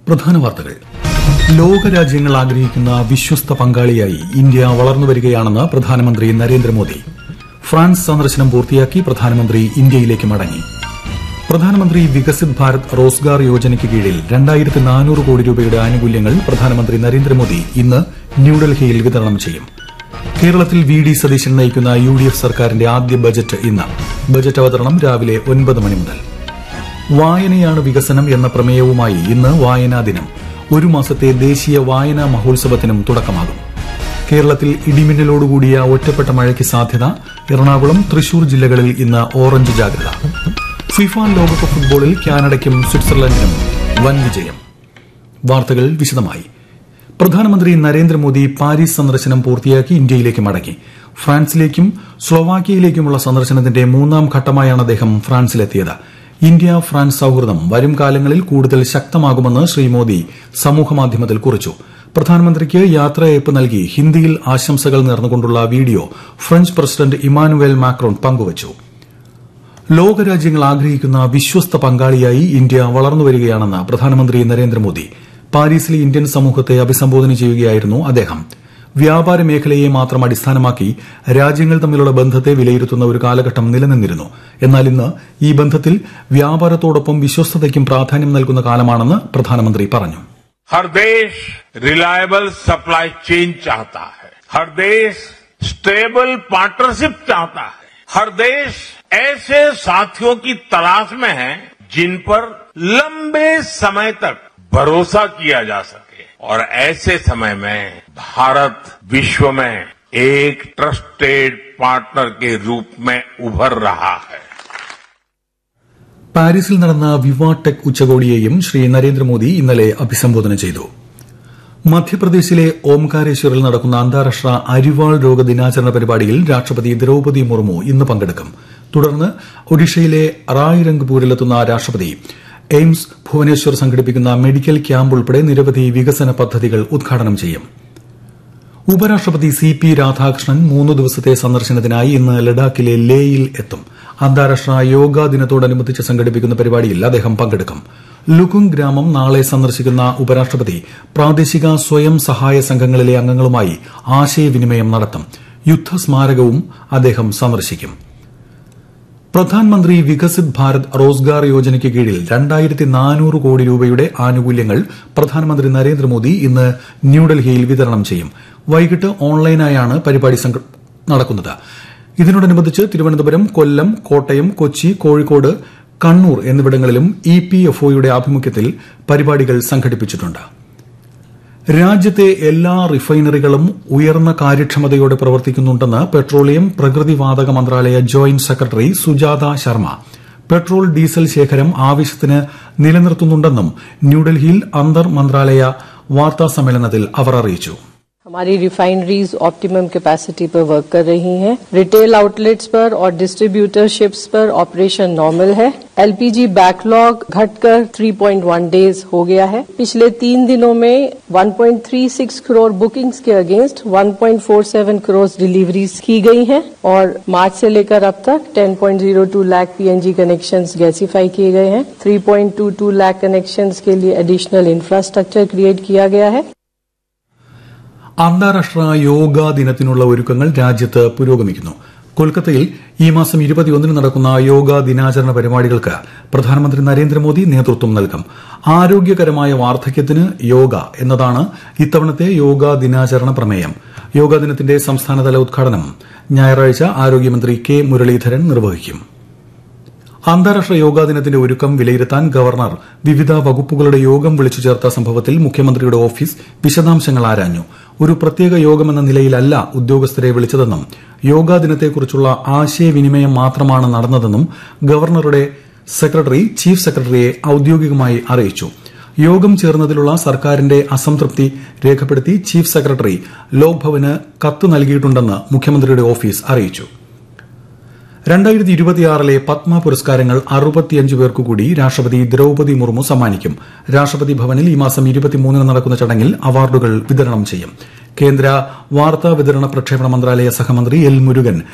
പ്രധാന വാർത്തകൾ ലോകരാജ്യങ്ങൾ ആഗ്രഹിക്കുന്ന വിശ്വസ്ത പങ്കാളിയായി ഇന്ത്യ വളർന്നുവരികയാണെന്ന് പ്രധാനമന്ത്രി നരേന്ദ്രമോദി ഫ്രാൻസ് സന്ദർശനം പൂർത്തിയാക്കി പ്രധാനമന്ത്രി ഇന്ത്യയിലേക്ക് മടങ്ങി പ്രധാനമന്ത്രി വികസിത് ഭാരത് റോസ്ഗാർ യോജനയ്ക്ക് കീഴിൽ രണ്ടായിരത്തി നാനൂറ് കോടി രൂപയുടെ ആനുകൂല്യങ്ങൾ പ്രധാനമന്ത്രി നരേന്ദ്രമോദി ഇന്ന് ന്യൂഡൽഹിയിൽ വിതരണം ചെയ്യും കേരളത്തിൽ വി ഡി സതീശൻ നയിക്കുന്ന യു ഡി എഫ് സർക്കാരിന്റെ ആദ്യ ബജറ്റ് ഇന്ന് ബജറ്റ് അവതരണം രാവിലെ ഒൻപത് മണി മുതൽ വായനയാണ് വികസനം എന്ന പ്രമേയവുമായി ഇന്ന് വായനാ ദിനം ഒരു മാസത്തെ ദേശീയ വായനാ മഹോത്സവത്തിനും തുടക്കമാകും കേരളത്തിൽ ഇടിമിന്നലോടുകൂടിയ ഒറ്റപ്പെട്ട മഴയ്ക്ക് സാധ്യത എറണാകുളം തൃശൂർ ജില്ലകളിൽ ഇന്ന് ഓറഞ്ച് ജാഗ്രത ഫിഫ ലോകകപ്പ് ഫുട്ബോളിൽ കാനഡയ്ക്കും സ്വിറ്റ്സർലൻഡിനും വൻ വിജയം വാർത്തകൾ വിശദമായി പ്രധാനമന്ത്രി നരേന്ദ്രമോദി പാരീസ് സന്ദർശനം പൂർത്തിയാക്കി ഇന്ത്യയിലേക്ക് മടങ്ങി ഫ്രാൻസിലേക്കും സ്ലോവാക്യയിലേക്കുമുള്ള സന്ദർശനത്തിന്റെ മൂന്നാം ഘട്ടമായാണ് അദ്ദേഹം ഫ്രാൻസിലെത്തിയത് ഇന്ത്യ ഫ്രാൻസ് സൌഹൃദം വരും കാലങ്ങളിൽ കൂടുതൽ ശക്തമാകുമെന്ന് ശ്രീ മോദി സമൂഹമാധ്യമത്തിൽ കുറിച്ചു പ്രധാനമന്ത്രിക്ക് യാത്രയയപ്പ് നൽകി ഹിന്ദിയിൽ ആശംസകൾ നേർന്നുകൊണ്ടുള്ള video French president Emmanuel Macron പങ്കുവച്ചു ലോകരാജ്യങ്ങൾ ആഗ്രഹിക്കുന്ന വിശ്വസ്ത പങ്കാളിയായി ഇന്ത്യ വളർന്നുവരികയാണെന്ന് പ്രധാനമന്ത്രി നരേന്ദ്രമോദി പാരീസിലെ ഇന്ത്യൻ സമൂഹത്തെ അഭിസംബോധന ചെയ്യുകയായിരുന്നു അദ്ദേഹം വ്യാപാര മേഖലയെ മാത്രം അടിസ്ഥാനമാക്കി രാജ്യങ്ങൾ തമ്മിലുള്ള ബന്ധത്തെ വിലയിരുത്തുന്ന ഒരു കാലഘട്ടം നിലനിന്നിരുന്നു എന്നാൽ ഇന്ന് ഈ ബന്ധത്തിൽ വ്യാപാരത്തോടൊപ്പം വിശ്വസ്തതയ്ക്കും പ്രാധാന്യം നൽകുന്ന കാലമാണെന്ന് പ്രധാനമന്ത്രി പറഞ്ഞു हर देश रिलायबल सप्लाई चेन चाहता है हर देश स्टेबल पार्टनरशिप चाहता है हर देश ऐसे साथियों की तलाश में है जिन पर लंबे समय तक भरोसा किया जा सके और ऐसे समय में भारत विश्व में एक ट्रस्टेड पार्टनर के रूप में उभर रहा है പാരീസിൽ നടന്ന വിവാ ടെക് ഉച്ചകോടിയെയും ശ്രീ നരേന്ദ്രമോദി ഇന്നലെ അഭിസംബോധന ചെയ്തു മധ്യപ്രദേശിലെ ഓംകാരേശ്വറിൽ നടക്കുന്ന അന്താരാഷ്ട്ര അരിവാൾ രോഗ ദിനാചരണ പരിപാടിയിൽ രാഷ്ട്രപതി ദ്രൌപദി മുർമു ഇന്ന് പങ്കെടുക്കും തുടർന്ന് ഒഡീഷയിലെ റായ്രംഗ്പൂരിലെത്തുന്ന രാഷ്ട്രപതി എയിംസ് ഭുവനേശ്വർ സംഘടിപ്പിക്കുന്ന മെഡിക്കൽ ക്യാമ്പ് ഉൾപ്പെടെ നിരവധി വികസന പദ്ധതികൾ ഉദ്ഘാടനം ചെയ്യും ഉപരാഷ്ട്രപതി സി പി രാധാകൃഷ്ണൻ മൂന്ന് ദിവസത്തെ സന്ദർശനത്തിനായി ഇന്ന് ലഡാക്കിലെ ലേയിൽ എത്തും അന്താരാഷ്ട്ര യോഗാ ദിനത്തോടനുബന്ധിച്ച് സംഘടിപ്പിക്കുന്ന പരിപാടിയിൽ അദ്ദേഹം പങ്കെടുക്കും ലുകുങ് ഗ്രാമം നാളെ സന്ദർശിക്കുന്ന ഉപരാഷ്ട്രപതി പ്രാദേശിക സ്വയം സഹായ സംഘങ്ങളിലെ അംഗങ്ങളുമായി ആശയവിനിമയം നടത്തും യുദ്ധസ്മാരകവും അദ്ദേഹം സന്ദർശിക്കും പ്രധാൻമന്ത്രി വികസിത് ഭാരത് റോസ്ഗാർ യോജനയ്ക്ക് കീഴിൽ രണ്ടായിരത്തി നാനൂറ് കോടി രൂപയുടെ ആനുകൂല്യങ്ങൾ പ്രധാനമന്ത്രി നരേന്ദ്രമോദി ഇന്ന് ന്യൂഡൽഹിയിൽ വിതരണം ചെയ്യും വൈകിട്ട് ഓൺലൈനായാണ് പരിപാടി നടക്കുന്നത് ഇതിനോടനുബന്ധിച്ച് തിരുവനന്തപുരം കൊല്ലം കോട്ടയം കൊച്ചി കോഴിക്കോട് കണ്ണൂർ എന്നിവിടങ്ങളിലും ഇ പി എഫ് ഒയുടെ ആഭിമുഖ്യത്തിൽ പരിപാടികൾ സംഘടിപ്പിച്ചിട്ടുണ്ട് രാജ്യത്തെ എല്ലാ റിഫൈനറികളും ഉയർന്ന കാര്യക്ഷമതയോടെ പ്രവർത്തിക്കുന്നുണ്ടെന്ന് പെട്രോളിയം പ്രകൃതിവാതക മന്ത്രാലയ joint secretary Sujata Sharma petrol diesel ശേഖരം ആവശ്യത്തിന് നിലനിർത്തുന്നുണ്ടെന്നും ന്യൂഡൽഹിയിൽ അന്തർ മന്ത്രാലയ വാർത്താ സമ്മേളനത്തിൽ അവർ അറിയിച്ചു हमारी रिफाइनरीज ऑप्टिमम कैपेसिटी पर वर्क कर रही हैं रिटेल आउटलेट्स पर और डिस्ट्रीब्यूटरशिप्स पर ऑपरेशन नॉर्मल है एलपीजी बैकलॉग घटकर 3.1 डेज हो गया है पिछले तीन दिनों में 1.36 करोड़ बुकिंग्स के अगेंस्ट 1.47 करोड़ डिलीवरीज की गई हैं और मार्च से लेकर अब तक 10.02 लाख पीएनजी कनेक्शंस गैसीफाई किए गए हैं 3.22 लाख कनेक्शंस के लिए एडिशनल इंफ्रास्ट्रक्चर क्रिएट किया गया है അന്താരാഷ്ട്ര യോഗാ ദിനത്തിനുള്ള ഒരുക്കങ്ങൾ രാജ്യത്ത് പുരോഗമിക്കുന്നു കൊൽക്കത്തയിൽ ഈ മാസം ഇരുപത്തിയൊന്നിന് നടക്കുന്ന യോഗാ ദിനാചരണ പരിപാടികൾക്ക് പ്രധാനമന്ത്രി നരേന്ദ്രമോദി നേതൃത്വം നൽകും ആരോഗ്യകരമായ വാർദ്ധക്യത്തിന് യോഗ എന്നതാണ് ഇത്തവണത്തെ യോഗാ ദിനാചരണ പ്രമേയം യോഗാ ദിനത്തിന്റെ സംസ്ഥാനതല ഉദ്ഘാടനം ഞായറാഴ്ച ആരോഗ്യമന്ത്രി കെ മുരളീധരൻ നിർവഹിക്കും അന്താരാഷ്ട്ര യോഗാ ദിനത്തിന്റെ ഒരുക്കം വിലയിരുത്താൻ ഗവർണർ വിവിധ വകുപ്പുകളുടെ യോഗം വിളിച്ചു ചേർത്ത സംഭവത്തിൽ മുഖ്യമന്ത്രിയുടെ ഓഫീസ് വിശദാംശങ്ങൾ ആരാഞ്ഞു ഒരു പ്രത്യേക യോഗമെന്ന നിലയിലല്ല ഉദ്യോഗസ്ഥരെ വിളിച്ചതെന്നും യോഗാ ദിനത്തെക്കുറിച്ചുള്ള ആശയവിനിമയം മാത്രമാണ് നടന്നതെന്നും ഗവർണറുടെ സെക്രട്ടറി ചീഫ് സെക്രട്ടറിയെ ഔദ്യോഗികമായി അറിയിച്ചു യോഗം ചേർന്നതിലുള്ള സർക്കാരിന്റെ അസംതൃപ്തി രേഖപ്പെടുത്തി ചീഫ് സെക്രട്ടറി ലോക്ഭവന് കത്ത് നൽകിയിട്ടുണ്ടെന്ന് മുഖ്യമന്ത്രിയുടെ ഓഫീസ് അറിയിച്ചു രണ്ടായിരത്തി ഇരുപത്തിയാറിലെ പത്മ പുരസ്കാരങ്ങൾ അറുപത്തിയഞ്ച് പേർക്കു കൂടി രാഷ്ട്രപതി ദ്രൌപദി മുർമു സമ്മാനിക്കും രാഷ്ട്രപതി ഭവനിൽ ഈ മാസം ഇരുപത്തിമൂന്നിന് നടക്കുന്ന ചടങ്ങിൽ അവാർഡുകൾ വിതരണം ചെയ്യും കേന്ദ്ര വാർത്താ വിതരണ പ്രക്ഷേപണ മന്ത്രാലയ സഹമന്ത്രി എൽ മുരുകൻ